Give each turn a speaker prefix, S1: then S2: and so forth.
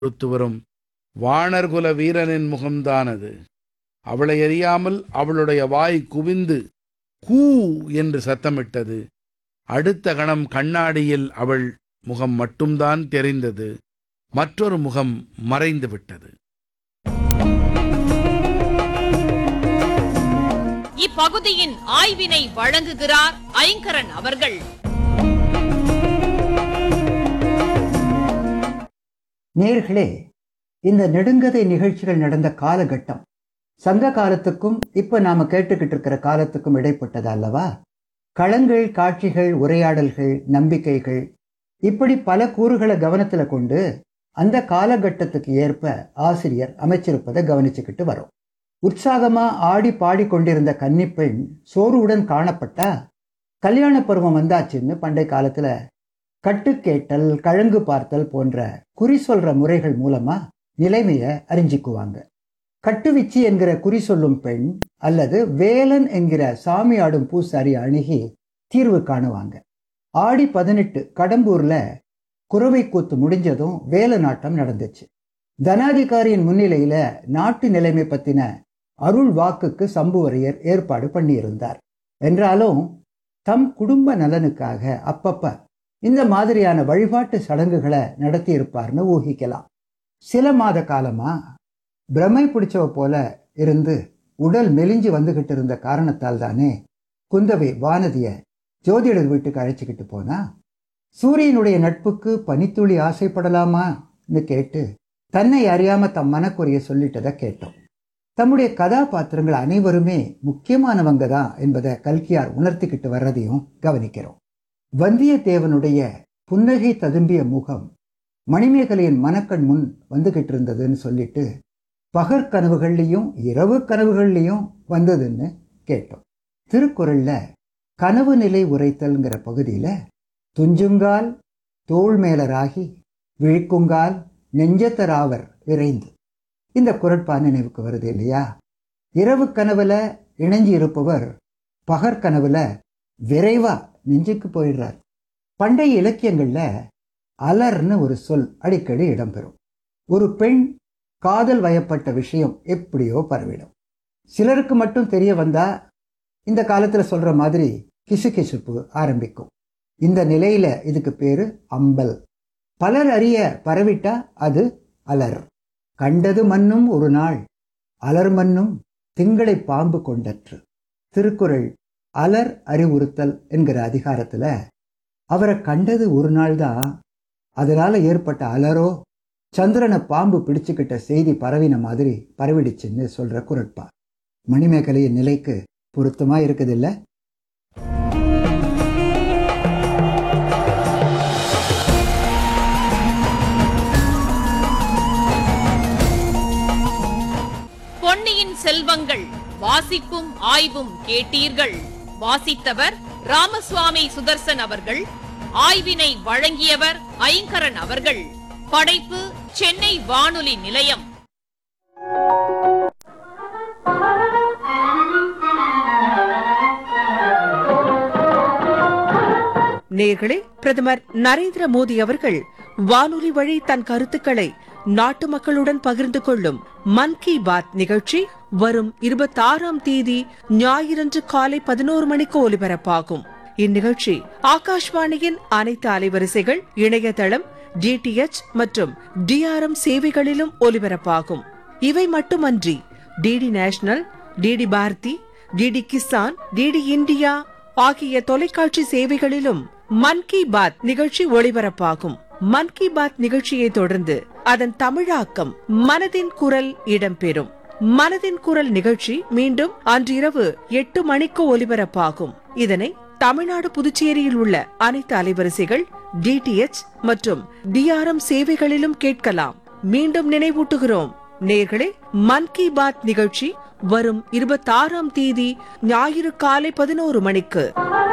S1: கொடுத்து வரும் வாணர்குல வீரனின் முகம்தான் அது அவளை அறியாமல் அவளுடைய வாய் குவிந்து கூ என்று சத்தமிட்டது அடுத்த கணம் கண்ணாடியில் அவள் முகம் மட்டும்தான் தெரிந்தது மற்றொரு முகம் மறைந்து விட்டது
S2: இப்பகுதியின் ஆய்வினை வழங்குகிறார் ஐங்கரன் அவர்கள்
S3: நேர்களே இந்த நெடுங்கதை நிகழ்ச்சிகள் நடந்த காலகட்டம் சங்க காலத்துக்கும் இப்ப நாம கேட்டுக்கிட்டு இருக்கிற காலத்துக்கும் இடைப்பட்டது அல்லவா களங்கள் காட்சிகள் உரையாடல்கள் நம்பிக்கைகள் இப்படி பல கூறுகளை கவனத்துல கொண்டு அந்த காலகட்டத்துக்கு ஏற்ப ஆசிரியர் அமைச்சிருப்பதை கவனிச்சுக்கிட்டு வரோம் உற்சாகமா ஆடி பாடி கொண்டிருந்த கன்னிப்பெண் சோர்வுடன் காணப்பட்டா கல்யாண பருவம் வந்தாச்சுன்னு பண்டை காலத்துல கட்டு கேட்டல் கழங்கு பார்த்தல் போன்ற குறி சொல்ற முறைகள் மூலமா நிலைமைய அறிஞ்சிக்குவாங்க கட்டுவிச்சி என்கிற குறி சொல்லும் பெண் அல்லது வேலன் என்கிற சாமி ஆடும் பூசாரி அணுகி தீர்வு காணுவாங்க ஆடி பதினெட்டு கடம்பூர்ல குறவை கூத்து முடிஞ்சதும் வேல நாட்டம் நடந்துச்சு தனாதிகாரியின் முன்னிலையில நாட்டு நிலைமை பத்தின அருள் வாக்குக்கு சம்புவரையர் ஏற்பாடு பண்ணியிருந்தார் என்றாலும் தம் குடும்ப நலனுக்காக அப்பப்ப இந்த மாதிரியான வழிபாட்டு சடங்குகளை நடத்தி இருப்பார்னு ஊகிக்கலாம் சில மாத காலமா பிரமை பிடிச்சவ போல இருந்து உடல் மெலிஞ்சு வந்துகிட்டு இருந்த காரணத்தால் தானே குந்தவை வானதிய ஜோதிடர் வீட்டுக்கு அழைச்சிக்கிட்டு போனா சூரியனுடைய நட்புக்கு பனித்துளி ஆசைப்படலாமான்னு கேட்டு தன்னை அறியாம தம் மனக்குறைய சொல்லிட்டதை கேட்டோம் தம்முடைய கதாபாத்திரங்கள் அனைவருமே முக்கியமானவங்க தான் என்பதை கல்கியார் உணர்த்திக்கிட்டு வர்றதையும் கவனிக்கிறோம் வந்தியத்தேவனுடைய புன்னகை ததும்பிய முகம் மணிமேகலையின் மனக்கண் முன் வந்துகிட்டு இருந்ததுன்னு சொல்லிட்டு பகற்கனவுகள்லையும் இரவு கனவுகள்லையும் வந்ததுன்னு கேட்டோம் திருக்குறள்ல கனவு நிலை உரைத்தல்ங்கிற பகுதியில துஞ்சுங்கால் தோள் மேலராகி விழிக்குங்கால் நெஞ்சத்தராவர் விரைந்து இந்த குரட்பா நினைவுக்கு வருது இல்லையா இரவு கனவுல இணைஞ்சு இருப்பவர் பகற்கனவுல விரைவா நெஞ்சுக்கு போயிடுறார் பண்டைய இலக்கியங்கள்ல அலர்னு ஒரு சொல் அடிக்கடி இடம்பெறும் ஒரு பெண் காதல் வயப்பட்ட விஷயம் எப்படியோ பரவிடும் சிலருக்கு மட்டும் தெரிய வந்தா இந்த காலத்துல சொல்ற மாதிரி கிசுகிசுப்பு ஆரம்பிக்கும் இந்த நிலையில இதுக்கு பேரு அம்பல் பலர் அறிய பரவிட்டா அது அலர் கண்டது மண்ணும் ஒரு நாள் அலர் மண்ணும் திங்களை பாம்பு கொண்டற்று திருக்குறள் அலர் அறிவுறுத்தல் என்கிற அதிகாரத்துல அவரை கண்டது ஒரு நாள் தான் அதனால ஏற்பட்ட அலரோ சந்திரனை பாம்பு பிடிச்சுக்கிட்ட செய்தி பரவின மாதிரி பரவிடுச்சுன்னு சொல்ற குரட்பா மணிமேகலையின் நிலைக்கு பொருத்தமா இருக்குது இல்ல
S2: பொன்னியின் செல்வங்கள் வாசிப்பும் ஆய்வும் கேட்டீர்கள் வாசித்தவர் ராமசுவாமி சுதர்சன் அவர்கள் ஆய்வினை வழங்கியவர் ஐங்கரன் அவர்கள் படைப்பு சென்னை வானொலி நிலையம்
S4: நேர்களே பிரதமர் நரேந்திர மோடி அவர்கள் வானொலி வழி தன் கருத்துக்களை நாட்டு மக்களுடன் பகிர்ந்து கொள்ளும் மன் கி பாத் நிகழ்ச்சி வரும் இருபத்தாறாம் தேதி ஞாயிறன்று காலை பதினோரு மணிக்கு ஒலிபரப்பாகும் இந்நிகழ்ச்சி ஆகாஷ்வாணியின் அனைத்து அலைவரிசைகள் இணையதளம் டிடிஎச் மற்றும் டிஆர்எம் சேவைகளிலும் ஒலிபரப்பாகும் இவை மட்டுமன்றி DD National DD Bharati DD Kisan DD India ஆகிய தொலைக்காட்சி சேவைகளிலும் மன் கி பாத் நிகழ்ச்சி ஒளிபரப்பாகும் மன் கி பாத் நிகழ்ச்சியை தொடர்ந்து அதன் தமிழாக்கம் மனதின் குரல் இடம்பெறும் மனதின் குரல் நிகழ்ச்சி மீண்டும் அன்றிரவு எட்டு மணிக்கு ஒலிபரப்பாகும் இதனை தமிழ்நாடு புதுச்சேரியில் உள்ள அனைத்து அலைவரிசைகள் டிடிஎச் மற்றும் டிஆர்எம் சேவைகளிலும் கேட்கலாம் மீண்டும் நினைவூட்டுகிறோம் நேர்களே மன் கி பாத் நிகழ்ச்சி வரும் இருபத்தாறாம் தேதி ஞாயிறு காலை பதினோரு மணிக்கு